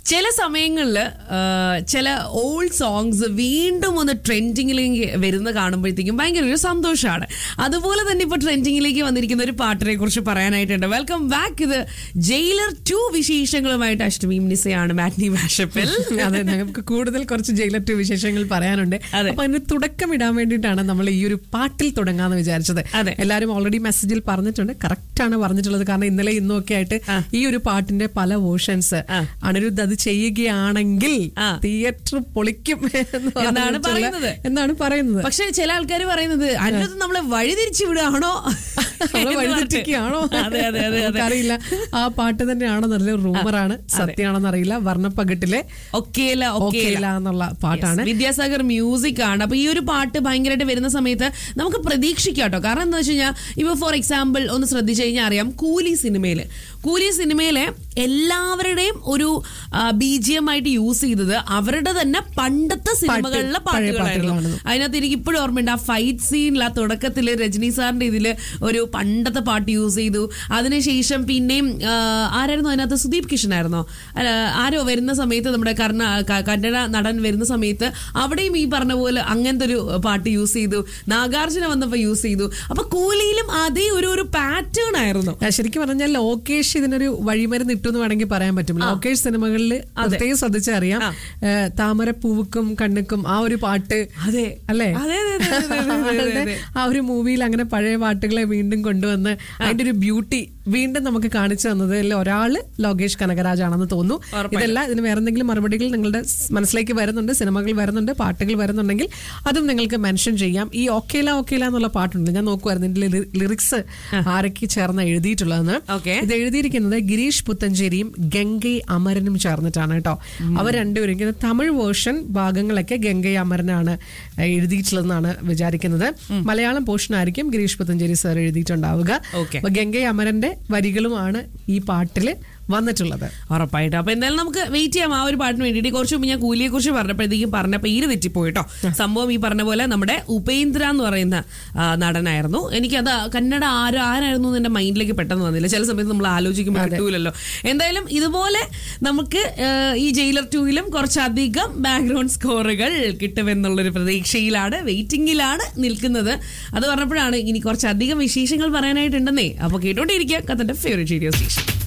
ചില സമയങ്ങളിൽ ചില ഓൾഡ് സോങ്സ് വീണ്ടും ഒന്ന് ട്രെൻഡിങ്ങിലേക്ക് വരുന്ന കാണുമ്പോഴത്തേക്കും ഭയങ്കര ഒരു സന്തോഷമാണ് അതുപോലെ തന്നെ ഇപ്പൊ ട്രെൻഡിങ്ങിലേക്ക് വന്നിരിക്കുന്ന ഒരു പാട്ടിനെ കുറിച്ച് പറയാനായിട്ടുണ്ട് വെൽക്കം ബാക്ക് ഇത് ജയിലർ ടു വിശേഷങ്ങളുമായിട്ട് അഷ്ടമിയും നിസയാണ് മാറ്റ്നി മാഷപ്പിൽ അതെ നമുക്ക് കൂടുതൽ കുറച്ച് ജയിലർ ടു വിശേഷങ്ങൾ പറയാനുണ്ട് അതെ. അപ്പൊ അതിന് തുടക്കം ഇടാൻ വേണ്ടിയിട്ടാണ് നമ്മൾ ഈ ഒരു പാട്ടിൽ തുടങ്ങാന്ന് വിചാരിച്ചത് അതെ. എല്ലാവരും ഓൾറെഡി മെസ്സേജിൽ പറഞ്ഞിട്ടുണ്ട് കറക്റ്റ് ആണ് പറഞ്ഞിട്ടുള്ളത് കാരണം ഇന്നലെ ഇന്നും ഒക്കെ ആയിട്ട് ആ. ഈ ഒരു പാട്ടിന്റെ പല വേർഷൻസ് ആ. അനിരുദ്ധ അത് ചെയ്യുകയാണെങ്കിൽ ആ. തിയേറ്റർ പൊളിക്കും എന്ന് എന്നാണ് പറഞ്ഞിട്ടുള്ള- പറയുന്നത്. എന്നാണ് പറയുന്നത് പക്ഷെ ചില ആൾക്കാർ പറയുന്നത് അന്നത് നമ്മളെ വഴിതിരിച്ചു വിടുകയാണോ നമ്മളെ എന്ന് വഴിതെറ്റിക്കുകയാണോ പറഞ്ഞിട്ട്. അതെ അതെ അതെ അതെ അറിയില്ല ആ പാട്ട് തന്നെയാണോ നല്ല റൂമറാണ് സത്യമാണെന്ന് അറിയില്ല വർണ്ണപ്പകിട്ടിലെ ഒക്കേല ഓക്കേല ഒക്കേല എന്നുള്ള പാട്ടാണ് Yes, വിദ്യാസാഗർ മ്യൂസിക് ആണ് അപ്പൊ ഈ ഒരു പാട്ട് ഭയങ്കരമായിട്ട് വരുന്ന സമയത്ത് നമുക്ക് പ്രതീക്ഷിക്കാം കേട്ടോ കാരണം എന്താ വെച്ച് കഴിഞ്ഞാൽ ഇപ്പൊ ഫോർ എക്സാമ്പിൾ ഒന്ന് ശ്രദ്ധിച്ചു കഴിഞ്ഞാൽ അറിയാം കൂലി സിനിമയില് കൂലി സിനിമയിലെ എല്ലാവരുടെയും ഒരു ബി ജി എം ആയിട്ട് യൂസ് ചെയ്തത് അവരുടെ തന്നെ പണ്ടത്തെ സിനിമകളിലെ പഴയ പാട്ടുകളായിരുന്നു പാട്ടുകളാണ്. അതിനകത്ത് എനിക്ക് ഇപ്പോഴും ഓർമ്മയുണ്ട് ആ ഫൈറ്റ് സീനിൽ ആ തുടക്കത്തില് രജനി സാറിന്റെ ഇതില് ഒരു പണ്ടത്തെ പാട്ട് യൂസ് ചെയ്തു അതിനുശേഷം പിന്നെയും ആ, ആരായിരുന്നു അതിനകത്ത് സുദീപ് കിഷൻ ആയിരുന്നോ അല്ല, ആരോ വരുന്ന സമയത്ത് നമ്മുടെ കർണ ക- കന്നഡ നടൻ വരുന്ന സമയത്ത് അവിടെയും ഈ പറഞ്ഞ പോലെ അങ്ങനത്തെ ഒരു പാട്ട് യൂസ് ചെയ്തു നാഗാർജുന വന്നപ്പോ യൂസ് ചെയ്തു അപ്പൊ കൂലിയിലും അതേ ഒരു ഒരു പാറ്റേൺ ആയിരുന്നു ആ, ശരിക്കും പറഞ്ഞാൽ ലോകേഷ് ഇതിനൊരു വഴിമരുന്ന് ഇട്ടു എന്ന് വേണമെങ്കിൽ പറയാൻ പറ്റും ലോകേഷ് സിനിമകളിൽ പ്രത്യേകം ശ്രദ്ധിച്ചറിയാം ആ. താമരപ്പൂവുക്കും കണ്ണുക്കും ആ ഒരു പാട്ട് അതെ അല്ലേ അതെ അതെ അതെ അതെ അതെ അതെ അതെ അതെ ആ ഒരു മൂവിയിൽ അങ്ങനെ പഴയ പാട്ടുകളെ വീണ്ടും കൊണ്ടുവന്ന് അതിന്റെ ഒരു ബ്യൂട്ടി വീണ്ടും നമുക്ക് കാണിച്ചു തന്നത് ഒരാള് ലോകേഷ് കനകരാജ് ആണെന്ന് തോന്നുന്നു ഉറപ്പായിട്ടും. ഇതല്ല ഇതിന് വേറെ എന്തെങ്കിലും മറുപടികൾ നിങ്ങളുടെ സ് മനസ്സിലേക്ക് വരുന്നുണ്ട് സിനിമകൾ വരുന്നുണ്ട് പാട്ടുകൾ വരുന്നുണ്ടെങ്കിൽ അതും നിങ്ങൾക്ക് മെൻഷൻ ചെയ്യാം ഈ ഓക്കേല ഓക്കേല എന്നുള്ള പാട്ടുണ്ട് ഞാൻ നോക്കുമായിരുന്നു ഇതിന്റെ ലിറിക്സ് ആരൊക്കെ ചേർന്ന് എഴുതിയിട്ടുള്ളതെന്ന് Okay. ഇത് എഴുതിയിരിക്കുന്നത് ഗിരീഷ് പുത്തഞ്ചേരിയും ഗംഗൈ അമരനും ചേർന്നിട്ടാണ് കേട്ടോ അവർ രണ്ടുപേരും എനിക്ക് തമിഴ് വേർഷൻ ഭാഗങ്ങളൊക്കെ ഗംഗൈ അമരനാണ് ഏഹ്, എഴുതിയിട്ടുള്ളതെന്നാണ് വിചാരിക്കുന്നത് മലയാളം പോർഷൻ ആയിരിക്കും ഗിരീഷ് പുത്തഞ്ചേരി സാർ എഴുതിയിട്ടുണ്ടാവുക Okay. അപ്പൊ ഗംഗൈ അമരന്റെ വരികളുമാണ് ഈ പാട്ടില് വന്നിട്ടുള്ളത് ഉറപ്പായിട്ടും അപ്പൊ എന്തായാലും നമുക്ക് വെയിറ്റ് ചെയ്യാം ആ ഒരു പാട്ടിന് വേണ്ടിയിട്ട് കുറച്ച് മുമ്പ് ഞാൻ കൂലിയെ കുറിച്ച് പറഞ്ഞപ്പോഴത്തേക്കും പറഞ്ഞ പേര് തെറ്റിപ്പോയിട്ടോ സംഭവം ഈ പറഞ്ഞ പോലെ നമ്മുടെ ഉപേന്ദ്ര എന്ന് പറയുന്ന ആ, നടനായിരുന്നു എനിക്കത് കന്നഡ ആരോ ആരായിരുന്നു എന്ന് എന്റെ മൈൻഡിലേക്ക് പെട്ടെന്ന് വന്നില്ല ചില സമയത്ത് നമ്മൾ ആലോചിക്കുമ്പോൾ കിട്ടൂലല്ലോ എന്തായാലും ഇതുപോലെ നമുക്ക് ആ, ഈ ജയിലർ ടൂയിലും കുറച്ചധികം ബാക്ക്ഗ്രൗണ്ട് സ്കോറുകൾ കിട്ടുമെന്നുള്ളൊരു പ്രതീക്ഷയിലാണ് വെയിറ്റിംഗിലാണ് നിൽക്കുന്നത് അത് പറഞ്ഞപ്പോഴാണ് ഇനി കുറച്ചധികം വിശേഷങ്ങൾ പറയാനായിട്ടുണ്ടെന്നേ അപ്പൊ കേട്ടോണ്ടിരിക്കുക കത്തന്റെ ഫേവറേറ്റ് റേഡിയോ സ്റ്റേഷൻ